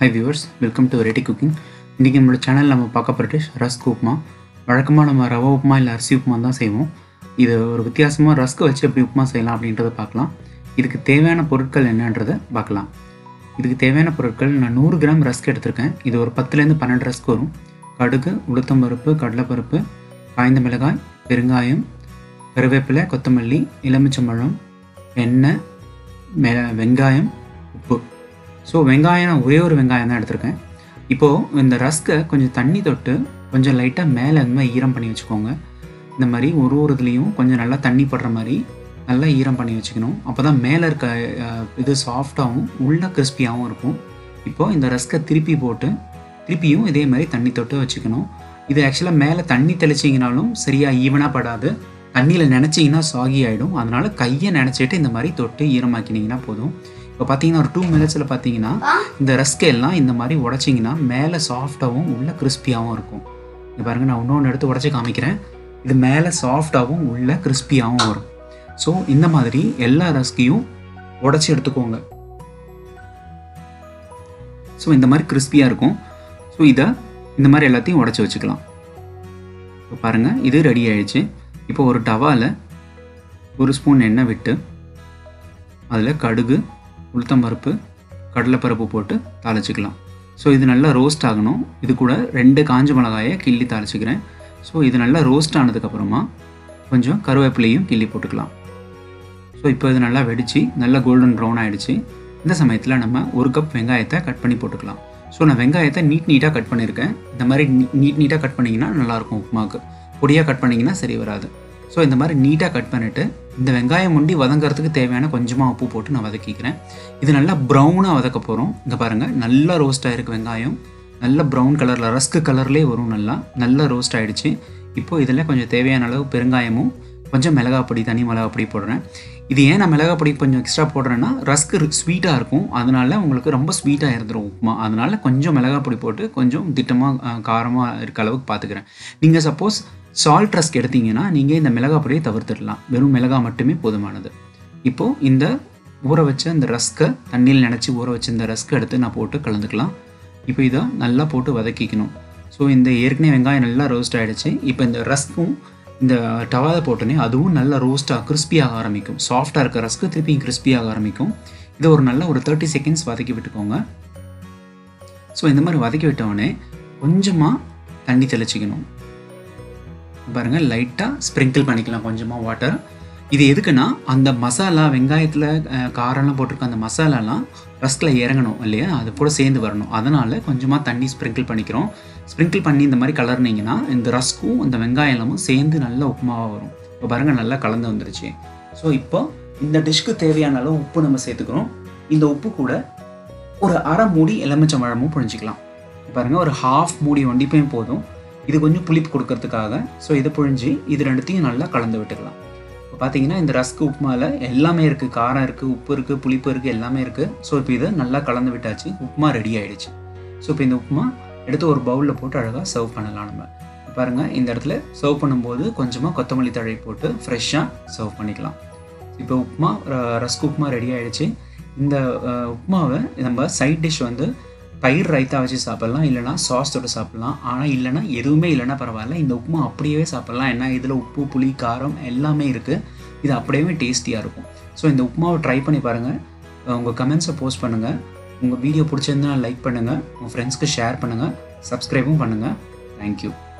high viewers welcome to variety cooking இன்றைக்கி நம்மளோட channel நம்ம பார்க்க போகிற டிஷ் ரஸ்க் உப்புமா வழக்கமாக நம்ம ரவை உப்புமா இல்லை அரிசி உப்புமா தான் செய்வோம் இது ஒரு வித்தியாசமாக ரஸ்க் வச்சு எப்படி உப்புமா செய்யலாம் அப்படின்றத பார்க்கலாம் இதுக்கு தேவையான பொருட்கள் என்னன்றதை பார்க்கலாம் இதுக்கு தேவையான பொருட்கள் நான் நூறு கிராம் ரஸ்க் எடுத்திருக்கேன் இது ஒரு பத்துலேருந்து பன்னெண்டு ரஸ்க் வரும் கடுகு உளுத்தம்பருப்பு கடலைப்பருப்பு காய்ந்த மிளகாய் பெருங்காயம் கருவேப்பிலை கொத்தமல்லி எலுமிச்சம்பழம் எண்ணெய் மெ வெங்காயம் உப்பு ஸோ வெங்காயம் நான் ஒரே ஒரு வெங்காயம் தான் எடுத்திருக்கேன் இப்போது இந்த ரஸ்க்கை கொஞ்சம் தண்ணி தொட்டு கொஞ்சம் லைட்டாக மேலே இந்த மாதிரி ஈரம் பண்ணி வச்சுக்கோங்க இந்த மாதிரி ஒரு ஒரு இதுலேயும் கொஞ்சம் நல்லா தண்ணி படுற மாதிரி நல்லா ஈரம் பண்ணி வச்சுக்கணும் அப்போ தான் மேலே இருக்க அஹ், இது சாஃப்டாகவும் உள்ள கிறிஸ்பியாகவும் இருக்கும் இப்போது இந்த ரஸ்க்கை திருப்பி போட்டு திருப்பியும் இதே மாதிரி தண்ணி தொட்டு வச்சுக்கணும் இது ஆக்சுவலாக மேலே தண்ணி தெளிச்சிங்கனாலும் சரியாக ஈவனாக படாது தண்ணியில் நினச்சிங்கன்னா சாகி ஆகிடும் அதனால் கையை நினச்சிட்டு இந்த மாதிரி தொட்டு ஈரமாக்கினீங்கன்னா போதும் இப்போ பார்த்தீங்கன்னா ஒரு டூ மினிட்ஸில் பார்த்தீங்கன்னா இந்த ரஸ்கை எல்லாம் இந்த மாதிரி உடைச்சிங்கன்னா மேலே சாஃப்டாகவும் உள்ள கிறிஸ்பியாகவும் இருக்கும் இங்க பாருங்கள் நான் இன்னொன்று எடுத்து உடச்சி காமிக்கிறேன் இது மேலே சாஃப்டாகவும் உள்ள கிறிஸ்பியாகவும் வரும் ஸோ இந்த மாதிரி எல்லா ரஸ்கையும் உடச்சி எடுத்துக்கோங்க ஸோ இந்த மாதிரி கிறிஸ்பியாக இருக்கும் ஸோ இதை இந்த மாதிரி எல்லாத்தையும் உடச்சி வச்சுக்கலாம் இப்போ பாருங்கள் இது ரெடி ஆயிடுச்சு இப்போ ஒரு டவாவில் ஒரு ஸ்பூன் எண்ணெய் விட்டு அதில் கடுகு உளுத்தம்பருப்பு கடலைப்பருப்பு போட்டு தாளிச்சுக்கலாம் ஸோ இது நல்லா ரோஸ்ட் ஆகணும் இது கூட ரெண்டு காஞ்ச மிளகாயை கிள்ளி தாளிச்சுக்கிறேன் ஸோ இது நல்லா ரோஸ்ட் ஆனதுக்கப்புறமா கொஞ்சம் கருவேப்பிலையும் கிள்ளி போட்டுக்கலாம் ஸோ இப்போ இது நல்லா வெடிச்சு நல்லா கோல்டன் ப்ரௌன் ஆயிடுச்சு இந்த சமயத்தில் நம்ம ஒரு கப் வெங்காயத்தை கட் பண்ணி போட்டுக்கலாம் ஸோ நான் வெங்காயத்தை நீட் நீட்டாக கட் பண்ணியிருக்கேன் இந்த மாதிரி நீட் நீட்டாக கட் பண்ணிங்கன்னா நல்லாயிருக்கும் உப்புமாவுக்கு பொடியாக கட் பண்ணிங்கன்னா சரி வராது ஸோ இந்த மாதிரி நீட்டாக கட் பண்ணிவிட்டு இந்த வெங்காயம் முண்டி வதங்கறதுக்கு தேவையான கொஞ்சமாக உப்பு போட்டு நான் வதக்கிக்கிறேன் இது நல்லா ப்ரௌனாக வதக்க போகிறோம் இங்கே பாருங்கள் நல்லா ரோஸ்ட் ஆகிருக்கு வெங்காயம் நல்ல ப்ரௌன் கலரில் ரஸ்க் கலர்லேயே வரும் நல்லா நல்லா ரோஸ்ட் ஆகிடுச்சு இப்போ இதில் கொஞ்சம் தேவையான அளவு பெருங்காயமும் கொஞ்சம் மிளகாய் பொடி தனி மிளகாய் பொடி போடுறேன் இது ஏன் நான் மிளகாய் பொடி கொஞ்சம் எக்ஸ்ட்ரா போடுறேன்னா ரஸ்க் ஸ்வீட்டாக இருக்கும் அதனால உங்களுக்கு ரொம்ப ஸ்வீட்டாக இருந்துரும் உப்புமா அதனால கொஞ்சம் மிளகாய் பொடி போட்டு கொஞ்சம் திட்டமாக காரமாக இருக்க அளவுக்கு பார்த்துக்கிறேன் நீங்கள் சப்போஸ் சால்ட் ரஸ்க் எடுத்தீங்கன்னா நீங்கள் இந்த மிளகாய் பொடியை தவிர்த்துடலாம் வெறும் மிளகாய் மட்டுமே போதுமானது இப்போது இந்த ஊற வச்ச இந்த ரஸ்க்கை தண்ணியில் நினச்சி ஊற வச்ச இந்த ரஸ்க்கை எடுத்து நான் போட்டு கலந்துக்கலாம் இப்போ இதை நல்லா போட்டு வதக்கிக்கணும் ஸோ இந்த ஏற்கனவே வெங்காயம் நல்லா ரோஸ்ட் ஆகிடுச்சு இப்போ இந்த ரஸ்க்கும் இந்த டவாவை போட்டோன்னே அதுவும் நல்லா ரோஸ்ட்டாக கிறிஸ்பியாக ஆரம்பிக்கும் சாஃப்டாக இருக்க ரஸ்க்கு திருப்பி கிறிஸ்பியாக ஆரம்பிக்கும் இதை ஒரு நல்ல ஒரு தேர்ட்டி செகண்ட்ஸ் வதக்கி விட்டுக்கோங்க ஸோ இந்த மாதிரி வதக்கி விட்டவுடனே கொஞ்சமாக தண்ணி தெளிச்சிக்கணும் பாருங்கள் லைட்டாக ஸ்ப்ரிங்கிள் பண்ணிக்கலாம் கொஞ்சமாக வாட்டர் இது எதுக்குன்னா அந்த மசாலா வெங்காயத்தில் அஹ், காரம்லாம் போட்டிருக்க அந்த மசாலாலாம் ரஸ்கில் இறங்கணும் இல்லையா அது கூட சேர்ந்து வரணும் அதனால் கொஞ்சமாக தண்ணி ஸ்ப்ரிங்கிள் பண்ணிக்கிறோம் ஸ்ப்ரிங்கிள் பண்ணி இந்த மாதிரி கலர்னிங்கன்னா இந்த ரஸ்க்கும் இந்த வெங்காயமும் சேர்ந்து நல்ல உப்புமாவாக வரும் இப்போ பாருங்கள் நல்லா கலந்து வந்துருச்சு ஸோ இப்போ இந்த டிஷ்க்கு தேவையான அளவு உப்பு நம்ம சேர்த்துக்கிறோம் இந்த உப்பு கூட ஒரு அரை மூடி எலுமிச்சம்பழமும் புழிஞ்சிக்கலாம் பாருங்கள் ஒரு ஹாஃப் மூடி வண்டிப்பையும் போதும் இது கொஞ்சம் புளிப்பு கொடுக்கறதுக்காக ஸோ இதை புழிஞ்சு இது ரெண்டுத்தையும் நல்லா கலந்து விட்டுக்கலாம் இப்போ பார்த்தீங்கன்னா இந்த ரஸ்க் உப்புமாவில் எல்லாமே இருக்குது காரம் இருக்குது உப்பு இருக்குது புளிப்பு இருக்குது எல்லாமே இருக்குது ஸோ இப்போ இதை நல்லா கலந்து விட்டாச்சு உப்புமா ரெடி ஆயிடுச்சு ஸோ இப்போ இந்த உப்புமா எடுத்து ஒரு பவுலில் போட்டு அழகாக சர்வ் பண்ணலாம் நம்ம பாருங்கள் இந்த இடத்துல சர்வ் பண்ணும்போது கொஞ்சமாக கொத்தமல்லி தழை போட்டு ஃப்ரெஷ்ஷாக சர்வ் பண்ணிக்கலாம் இப்போ உப்புமா ர- ரஸ்க் உப்புமா ரெடி ஆயிடுச்சு இந்த அஹ், உப்புமாவை நம்ம சைட் டிஷ் வந்து தயிர் ரைத்தா வச்சு சாப்பிட்லாம் இல்லைனா சாஸ் தொட்டு சாப்பிட்லாம் ஆனால் இல்லைனா எதுவுமே இல்லைன்னா பரவாயில்ல இந்த உப்புமா அப்படியே சாப்பிட்லாம் ஏன்னா இதில் உப்பு புளி காரம் எல்லாமே இருக்குது இது அப்படியே டேஸ்டியாக இருக்கும் ஸோ இந்த உப்புமாவை ட்ரை பண்ணி பாருங்கள் உங்கள் கமெண்ட்ஸை போஸ்ட் பண்ணுங்கள் உங்கள் வீடியோ பிடிச்சிருந்தா லைக் பண்ணுங்கள் உங்கள் ஃப்ரெண்ட்ஸ்க்கு ஷேர் பண்ணுங்கள் சப்ஸ்கிரைபும் பண்ணுங்கள் தேங்க்யூ